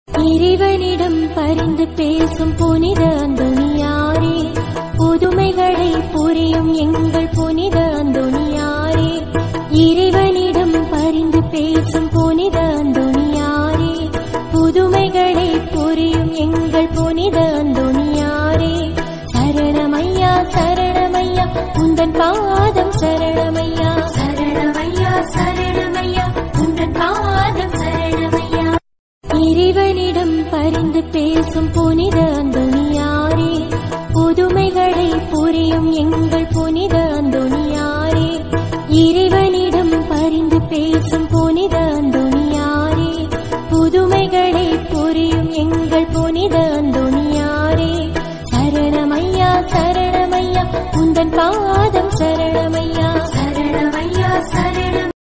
இறைவனிடம் பரிந்து பேசும் புனித அந்தோனியாரே புதுமைகளை புரியும் எங்கள் புனித அந்தோனியாரே இறைவனிடம் பரிந்து பேசும் புனித அந்தோனியாரே புதுமைகளை புரியும் எங்கள் புனித அந்தோனியாரே சரணமையா சரணமையா உந்தன் பாதம் சரணமையா சரணமையா சரணமையா உந்தன் பாதம் சரணமையா இறைவனிடம் பரிந்து பேசும் புனித அந்தோனியாரே புதுமைகளை புரியும் எங்கள் புனித அந்தோனியாரே இறைவனிடம் பரிந்து பேசும்